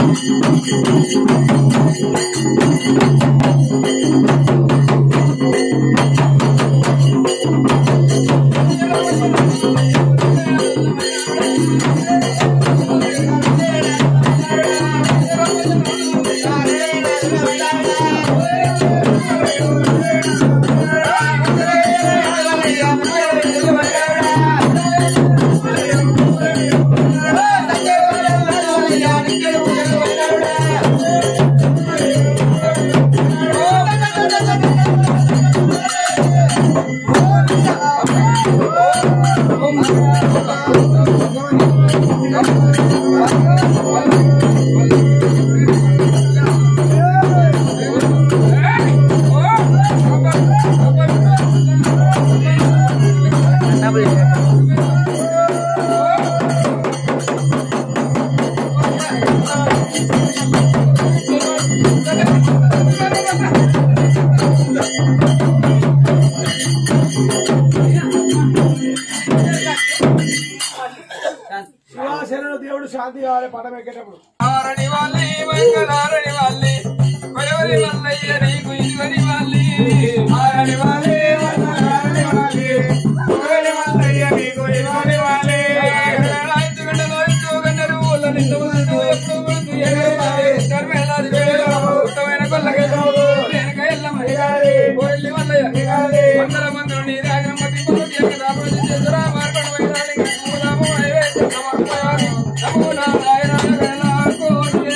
శివాశరణు దేవుడు శాంతి కావాలి పటం ఎక్కేటప్పుడు ఆరని వాళ్ళే మంగళారని వాళ్ళే కొరవరి మల్లయ్య నీకు ఇరువరి వాళ్ళే ఆరని వాళ్ళే మంగళారని వాళ్ళే కొరవరి మల్లయ్య నీకు ఇరువరి వాళ్ళే రాయించుగండలో ఇచ్చుగండరు ఊళ్ళ నిండు ముందు ఎప్పుడు ముందు ఎగరి వాళ్ళే ధర్మేళాది వేళ ఉత్తమైన కొల్లగెల్లో రేణుక ఎల్లమ్మ కోయిల్లి మల్లయ్య మందర మందరు నీ రాగం మతి పొంది ఎక్కడ చేతురా మార్గడు వైరాలి నమో నైవేద్య సమర్పయామి నమో నారాయణ గణాకోటే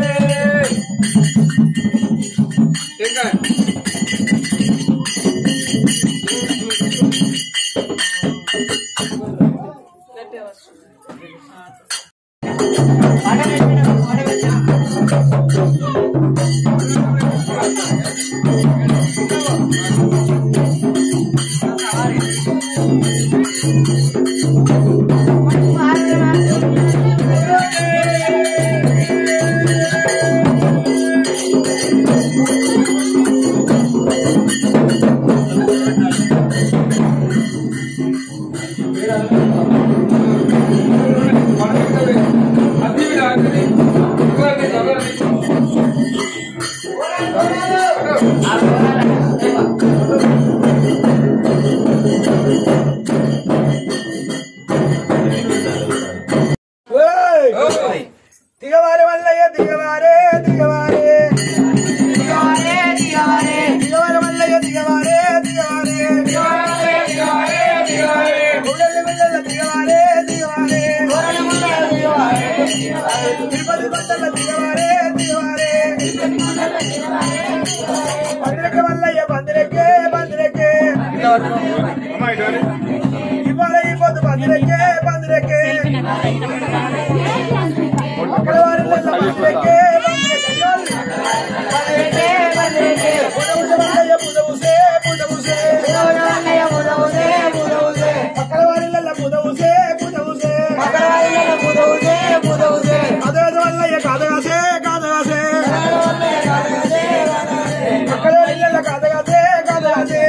ఇంకా ఓయ్! దిగవారే మల్లయ్య దిగవారే దిగవారే దిగవారే మల్లయ్య దిగవారే దిగవారే గుడ్డల గుడ్డల దిగవారే దిగవారే తిరుపతి పట్టణ దిగవారే దిగవారే పందిరెక్క మల్లయ్య పందిరెక్కే పందిరెక్కే ఇవాళ ఈ పొద్దు పందిరెక్కే పందిరెక్కే అక్కడ వారిలో పందిరెక్కే పందిరెక్కే పుదవుసే మల్లయ్య పుదవుసే పుదవుసే అక్కడ వారిలో పుదవుసే పుదవుసే అదే మల్లయ్య కాదగాసే కాదగాసే అక్కడ వారిలో కాదగాసే కాదగాసే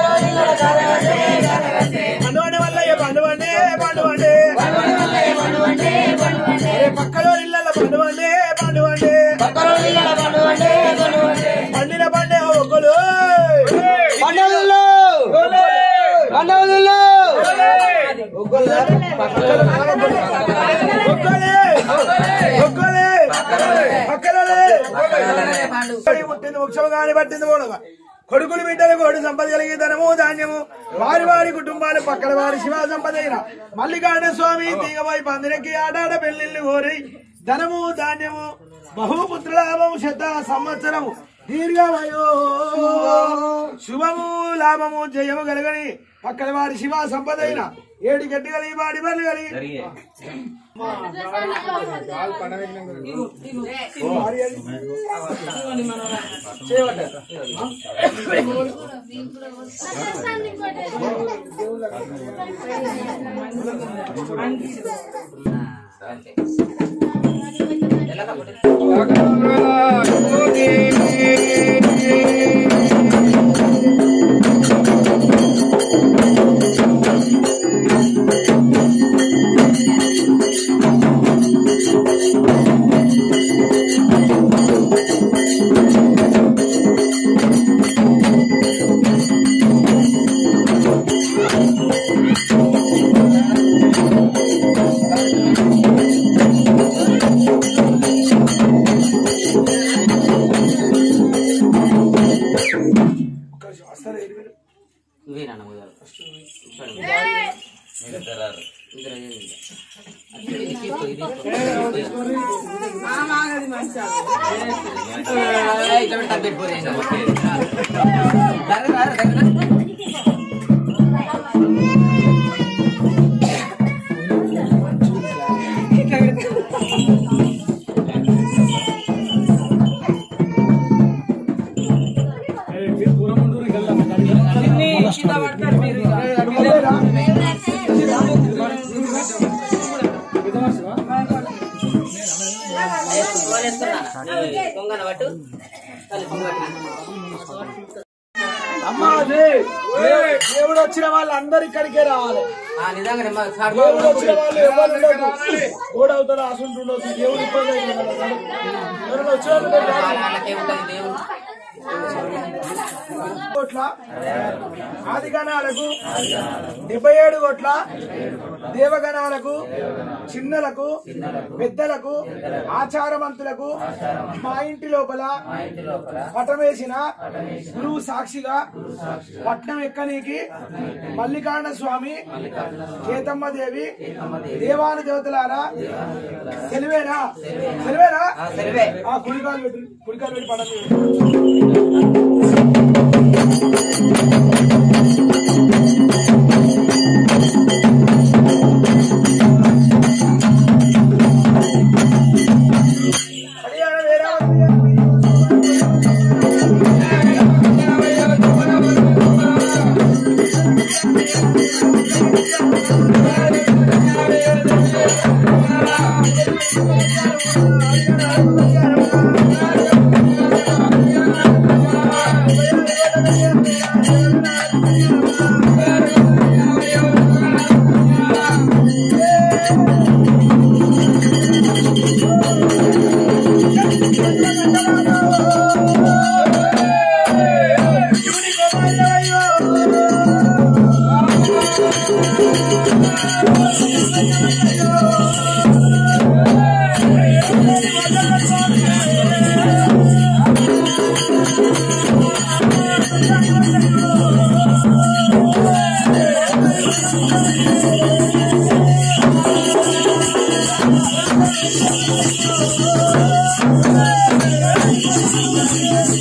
పండువండి మల్లయ్య పండువండి పండువండి అరే పక్కలో ఇళ్ళ పండువండి పండువండి పండిన పండే ఒక్కలు పుట్టింది ముఖ్యం కాని పట్టింది పోడగా కొడుకులు బిడ్డలు కోడి సంపద కలిగి ధనము ధాన్యము వారి వారి కుటుంబాలు పక్కన వారి శివ సంపద అయిన మల్లికార్జున స్వామి తీగబోయి పందిరెక్కి ఆడాడ పెళ్లిళ్ళు కోరి ధనము ధాన్యము బహుపుత్రలాభము శత సంవత్సరము దీర్ఘమయో శుభము లాభము జయము కలగని పక్కన వారి శివ సంపద అయిన ఏడు గట్టి కలిగి వాడి బర్లు కలిగి ఆ ఇట్లా పెట్టి తగ్గట్టు దగ్గర దగ్గర కొంగన పట్టు అమ్మా అదే దేవుడు వచ్చిన వాళ్ళందరూ ఇక్కడికే రావాలి ఆ నిజంగానే మా సార్ దేవుడు వచ్చిన వాళ్ళు ఎవరు ఉండదు గోడ అవుతారు ఆసుంటుండొచ్చు దేవుడు ఇబ్బంది అవుతుంది కదా. ఎవరైనా వచ్చిన వాళ్ళు ఉంటే రావాలి. వాళ్ళకే ఉంటుంది దేవుడు కోట్ల ఆదిగణాలకు డెబ్బై ఏడు కోట్ల దేవగణాలకు చిన్నలకు పెద్దలకు ఆచారవంతులకు మా ఇంటి లోపల పటం వేసిన గురువు సాక్షిగా పట్నం ఎక్కనీకి మల్లికార్ణ స్వామి కేతమ్మ దేవి దేవాను దేవతలారా తెలివేనా తెలివేనా సరివే ఆ కుడికాలు పెట్టి కుడికాలు పెట్టి పటం వేయండి. హరియాణ వీరావతి Thank